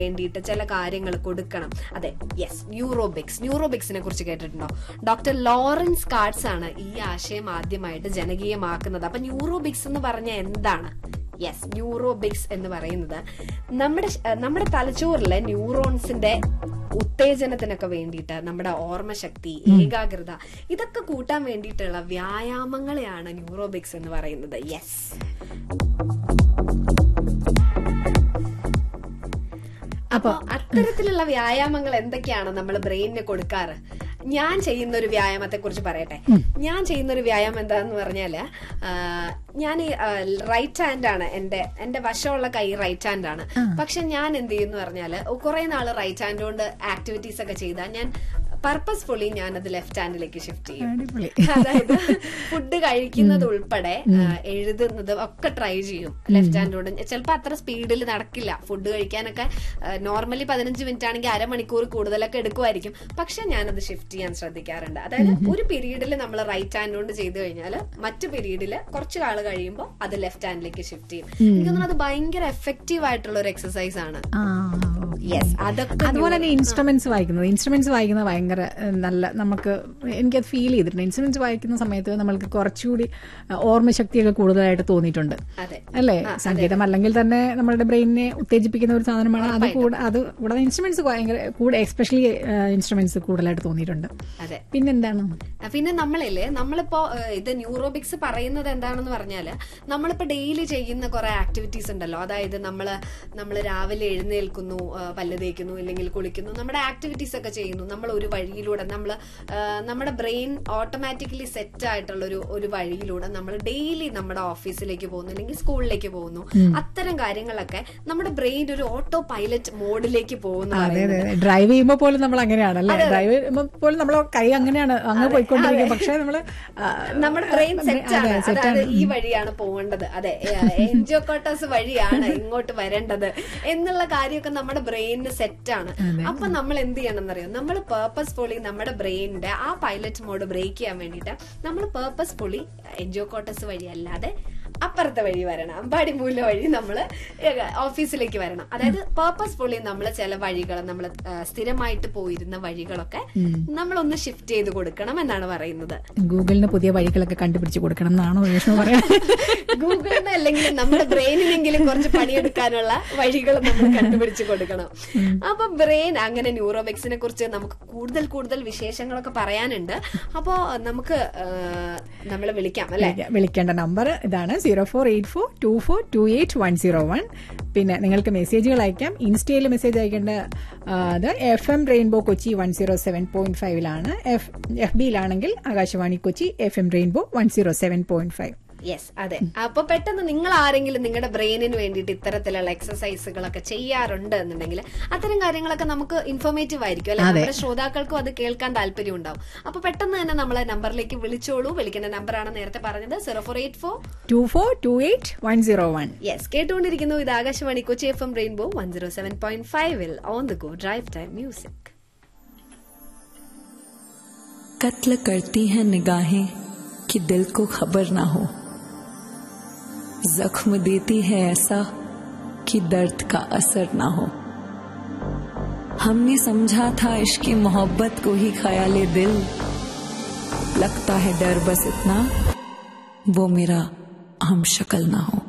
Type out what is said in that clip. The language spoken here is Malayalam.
വേണ്ടിയിട്ട് ചില കാര്യങ്ങൾ കൊടുക്കണം അതെ യെസ് ന്യൂറോബിക്സ് ന്യൂറോബിക്സിനെ കുറിച്ച് കേട്ടിട്ടുണ്ടോ ഡോക്ടർ ലോറൻസ് കാർഡ്സ് ആണ് ഈ ആശയം ആദ്യമായിട്ട് ജനകീയമാക്കുന്നത് അപ്പൊ ന്യൂറോബിക്സ് എന്ന് പറഞ്ഞ എന്താണ് യെസ് ന്യൂറോബിക്സ് എന്ന് പറയുന്നത് നമ്മുടെ ശ- ഏഹ് നമ്മുടെ തലച്ചോറിലെ ന്യൂറോൺസിന്റെ ഉത്തേജനത്തിനൊക്കെ വേണ്ടിയിട്ട് നമ്മുടെ ഓർമ്മശക്തി ഏകാഗ്രത ഇതൊക്കെ കൂട്ടാൻ വേണ്ടിയിട്ടുള്ള വ്യായാമങ്ങളെയാണ് ന്യൂറോബിക്സ് എന്ന് പറയുന്നത് യെസ് അപ്പൊ അത്തരത്തിലുള്ള വ്യായാമങ്ങൾ എന്തൊക്കെയാണ് നമ്മൾ ബ്രെയിനിന് കൊടുക്കാറ് ഞാൻ ചെയ്യുന്ന ഒരു വ്യായാമത്തെ കുറിച്ച് പറയട്ടെ ഞാൻ ചെയ്യുന്ന ഒരു വ്യായാമം എന്താന്ന് പറഞ്ഞാല് ആ, ഞാൻ റൈറ്റ് ഹാൻഡ് ആണ് എന്റെ എന്റെ വശമുള്ള കൈ റൈറ്റ് ഹാൻഡ് ആണ് പക്ഷെ ഞാൻ എന്ത് ചെയ്യുന്നു പറഞ്ഞാല് കുറെ നാള് റൈറ്റ് ഹാൻഡ് കൊണ്ട് ആക്ടിവിറ്റീസ് ഒക്കെ ചെയ്താൽ ഞാൻ പർപ്പസ്ഫുള്ളി ഞാൻ അത് ലെഫ്റ്റ് ഹാൻഡിലേക്ക് ഷിഫ്റ്റ് ചെയ്യും അടിപൊളി അതായത് ഫുഡ് കഴിക്കുന്നത് ഉൾപ്പെടെ ആ, എഴുതുന്നത് ഒക്കെ ട്രൈ ചെയ്യും ലെഫ്റ്റ് ഹാൻഡോട് ചിലപ്പോൾ അത്ര സ്പീഡിൽ നടക്കില്ല ഫുഡ് കഴിക്കാനൊക്കെ നോർമലി പതിനഞ്ച് മിനിറ്റ് ആണെങ്കിൽ അരമണിക്കൂർ കൂടുതലൊക്കെ എടുക്കുമായിരിക്കും പക്ഷെ ഞാനത് ഷിഫ്റ്റ് ചെയ്യാൻ ശ്രദ്ധിക്കാറുണ്ട് അതായത് ഒരു പീരീഡിൽ നമ്മൾ റൈറ്റ് ഹാൻഡ് കൊണ്ട് ചെയ്തു കഴിഞ്ഞാൽ മറ്റു പീരീഡിൽ കുറച്ച് കാൾ കഴിയുമ്പോൾ അത് ലെഫ്റ്റ് ഹാൻഡിലേക്ക് ഷിഫ്റ്റ് ചെയ്യും എനിക്ക് തോന്നുന്നു അത് ഭയങ്കര എഫക്റ്റീവ് ആയിട്ടുള്ള ഒരു എക്സസൈസ് ആണ് ആ യെസ് അതൊക്കെ അതുപോലെ തന്നെ ഇൻസ്ട്രുമെന്റ്സ് വായിക്കുന്നത് ഇൻസ്ട്രുമെന്റ്സ് വായിക്കുന്നത് ഭയങ്കര ഏഹ്, നല്ല നമുക്ക് എനിക്കത് ഫീൽ ചെയ്തിട്ടുണ്ട് ഇൻസ്ട്രുമെന്റ്സ് വായിക്കുന്ന സമയത്ത് നമ്മൾക്ക് കുറച്ചുകൂടി ഏഹ്, ഓർമ്മശക്തിയൊക്കെ കൂടുതലായിട്ട് തോന്നിയിട്ടുണ്ട് അതെ അല്ലേ സംഗീതം അല്ലെങ്കിൽ തന്നെ നമ്മളുടെ ബ്രെയിനിനെ ഉത്തേജിപ്പിക്കുന്ന ഒരു സാധനമാണ് അത് കൂടെ അത് കൂടാതെ ഇൻസ്ട്രുമെന്റ്സ് ഭയങ്കര കൂടെ എസ്പെഷ്യലി ഇൻസ്ട്രുമെന്റ്സ് കൂടുതലായിട്ട് തോന്നിയിട്ടുണ്ട് അതെ പിന്നെന്താണ് ആ, പിന്നെ നമ്മളില്ലേ നമ്മളിപ്പോ ഏഹ്, ഇത് ന്യൂറോബിക്സ് പറയുന്നത് എന്താണെന്ന് പറഞ്ഞാല് നമ്മളിപ്പോ ഡെയിലി ചെയ്യുന്ന കുറെ ആക്ടിവിറ്റീസ് ഉണ്ടല്ലോ അതായത് നമ്മള് നമ്മൾ രാവിലെ എഴുന്നേൽക്കുന്നു ആ, പല്ല് തേക്കുന്നു ഇല്ലെങ്കിൽ കുളിക്കുന്നു നമ്മുടെ ആക്ടിവിറ്റീസ് ഒക്കെ ചെയ്യുന്നു നമ്മൾ ഒരു വഴിയിലൂടെ നമ്മൾ നമ്മുടെ ബ്രെയിൻ ഓട്ടോമാറ്റിക്കലി സെറ്റ് ആയിട്ടുള്ള ഒരു ഒരു വഴിയിലൂടെ നമ്മൾ ഡെയിലി നമ്മുടെ ഓഫീസിലേക്ക് പോകുന്നു അല്ലെങ്കിൽ സ്കൂളിലേക്ക് പോകുന്നു അത്തരം കാര്യങ്ങളൊക്കെ നമ്മുടെ ബ്രെയിൻ ഒരു ഓട്ടോ പൈലറ്റ് മോഡിലേക്ക് പോകുന്നു അതെ അതെ അതെ ഡ്രൈവ് ചെയ്യുമ്പോൾ പോലും നമ്മൾ അങ്ങനെയാണല്ലേ ഡ്രൈവ് ചെയ്യുമ്പോൾ പോലും നമ്മൾ കൈ അങ്ങനെയാണ് അങ്ങ് പോയിക്കൊണ്ടിരിക്കും പക്ഷെ നമ്മള് ആ, നമ്മുടെ ബ്രെയിൻ സെറ്റ് ആണ് അതായത് ഈ വഴിയാണ് പോകേണ്ടത് അതെ എൻജിയോക്കോട്ടസ് വഴിയാണ് ഇങ്ങോട്ട് വരേണ്ടത് എന്നുള്ള കാര്യമൊക്കെ നമ്മുടെ ബ്രെയിനിന് സെറ്റ് ആണ് അപ്പൊ നമ്മൾ എന്ത് ചെയ്യണം എന്നറിയോ നമ്മൾ പേർപ്പസ്ഫുള്ളി നമ്മുടെ ബ്രെയിനിന്റെ ആ പൈലറ്റ് മോഡ് ബ്രേക്ക് ചെയ്യാൻ വേണ്ടിയിട്ട് നമ്മൾ പേർപ്പസ്ഫുള്ളി എൻജിയോക്കോട്ടസ് വഴി അല്ലാതെ അപ്പുറത്തെ വഴി വരണം അമ്പാടി മൂല വഴി നമ്മൾ ഓഫീസിലേക്ക് വരണം അതായത് പേർപ്പസ്ഫുള്ളി നമ്മൾ ചില വഴികൾ നമ്മൾ സ്ഥിരമായിട്ട് പോയിരുന്ന വഴികളൊക്കെ നമ്മളൊന്ന് ഷിഫ്റ്റ് ചെയ്ത് കൊടുക്കണം എന്നാണ് പറയുന്നത് ഗൂഗിളിന് പുതിയ വഴികളൊക്കെ കണ്ടുപിടിച്ച് കൊടുക്കണം എന്നാണോ വിഷ്ണു പറയാൻ ഗൂഗിളിന് അല്ലെങ്കിൽ നമ്മുടെ ബ്രെയിനിനെങ്കിലും കുറച്ച് പണിയെടുക്കാനുള്ള വഴികൾ നമ്മൾ കണ്ടുപിടിച്ച് കൊടുക്കണം അപ്പൊ ബ്രെയിൻ അങ്ങനെ ന്യൂറോബിക്സിനെ കുറിച്ച് നമുക്ക് കൂടുതൽ കൂടുതൽ വിശേഷങ്ങളൊക്കെ പറയാനുണ്ട് അപ്പോ നമുക്ക് നമ്മൾ വിളിക്കാം അല്ലെ വിളിക്ക- വിളിക്കേണ്ട നമ്പർ ഇതാണ് zero four eight four two four two eight one zero one പിന്നെ നിങ്ങൾക്ക് മെസ്സേജുകൾ അയക്കാം ഇൻസ്റ്റയിൽ മെസ്സേജ് അയക്കേണ്ട ആ, അത് F M Rainbow Kochi one zero seven point ഫൈവിലാണ് എഫ് എഫ് ബിയിലാണെങ്കിൽ Akashvani Kochi F M Rainbow one zero seven point five yes അതെ അപ്പൊ പെട്ടെന്ന് നിങ്ങൾ ആരെങ്കിലും നിങ്ങളുടെ ബ്രെയിനിന് വേണ്ടിയിട്ട് ഇത്തരത്തിലുള്ള എക്സസൈസുകളൊക്കെ ചെയ്യാറുണ്ട് എന്നുണ്ടെങ്കിൽ അത്തരം കാര്യങ്ങളൊക്കെ നമുക്ക് ഇൻഫോർമേറ്റീവ് ആയിരിക്കും അല്ലെ നമ്മുടെ ശ്രോതാക്കൾക്കും അത് കേൾക്കാൻ താല്പര്യം ഉണ്ടാവും അപ്പൊ പെട്ടെന്ന് തന്നെ നമ്മളെ നമ്പറിലേക്ക് വിളിച്ചോളൂ വിളിക്കേണ്ട നമ്പറാണ് നേരത്തെ പറഞ്ഞത് zero four eight four two four two eight one zero one yes കേട്ടുകൊണ്ടിരിക്കുന്നു ഇത് Akashvani Kochi F M Rainbow one zero seven point ഫൈവിൽ on the go drive time music कत्ल करती हैं निगाहें कि दिल को खबर ना हो जख्म देती है ऐसा कि दर्द का असर ना हो हमने समझा था इश्क की मोहब्बत को ही ख्याले दिल लगता है डर बस इतना वो मेरा हम शक्ल ना हो